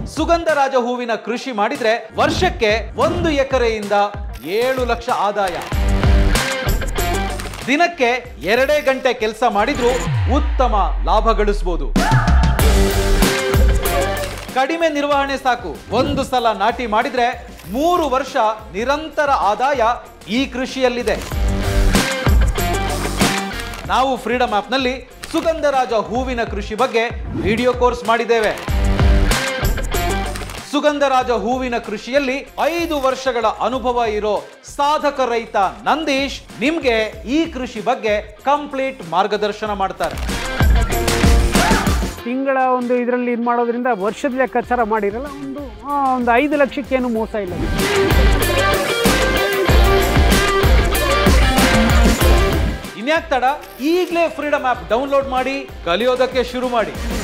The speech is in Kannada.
ಸುಗಂಧರಾಜ ಹೂವಿನ ಕೃಷಿ ಮಾಡಿದ್ರೆ ವರ್ಷಕ್ಕೆ ಒಂದು ಎಕರೆಯಿಂದ ಏಳು ಲಕ್ಷ ಆದಾಯ ದಿನಕ್ಕೆ ಎರಡೇ ಗಂಟೆ ಕೆಲಸ ಮಾಡಿದ್ರೂ ಉತ್ತಮ ಲಾಭ ಗಳಿಸಬಹುದು ಕಡಿಮೆ ನಿರ್ವಹಣೆ ಸಾಕು ಒಂದು ಸಲ ನಾಟಿ ಮಾಡಿದ್ರೆ ಮೂರು ವರ್ಷ ನಿರಂತರ ಆದಾಯ ಈ ಕೃಷಿಯಲ್ಲಿದೆ ನಾವು ಫ್ರೀಡಮ್ ಆಪ್ನಲ್ಲಿ ಸುಗಂಧರಾಜ ಹೂವಿನ ಕೃಷಿ ಬಗ್ಗೆ ವಿಡಿಯೋ ಕೋರ್ಸ್ ಮಾಡಿದ್ದೇವೆ ಸುಗಂಧರಾಜ ಹೂವಿನ ಕೃಷಿಯಲ್ಲಿ ಐದು ವರ್ಷಗಳ ಅನುಭವ ಇರೋ ಸಾಧಕ ರೈತ ನಂದೀಶ್ ನಿಮ್ಗೆ ಈ ಕೃಷಿ ಬಗ್ಗೆ ಕಂಪ್ಲೀಟ್ ಮಾರ್ಗದರ್ಶನ ಮಾಡ್ತಾರೆ ತಿಂಗಳ ಒಂದು ಇದರಲ್ಲಿ ಇದು ಮಾಡೋದ್ರಿಂದ ವರ್ಷದ ಲೆಕ್ಕಾಚಾರ ಮಾಡಿರಲ್ಲ ಒಂದು ಆ, ಒಂದು ಐದು ಲಕ್ಷಕ್ಕೇನು ಮೋಸ ಇಲ್ಲ ಇನ್ಯಾಕ್ ತಡ ಈಗಲೇ ಫ್ರೀಡಮ್ ಆಪ್ ಡೌನ್ಲೋಡ್ ಮಾಡಿ ಕಲಿಯೋದಕ್ಕೆ ಶುರು ಮಾಡಿ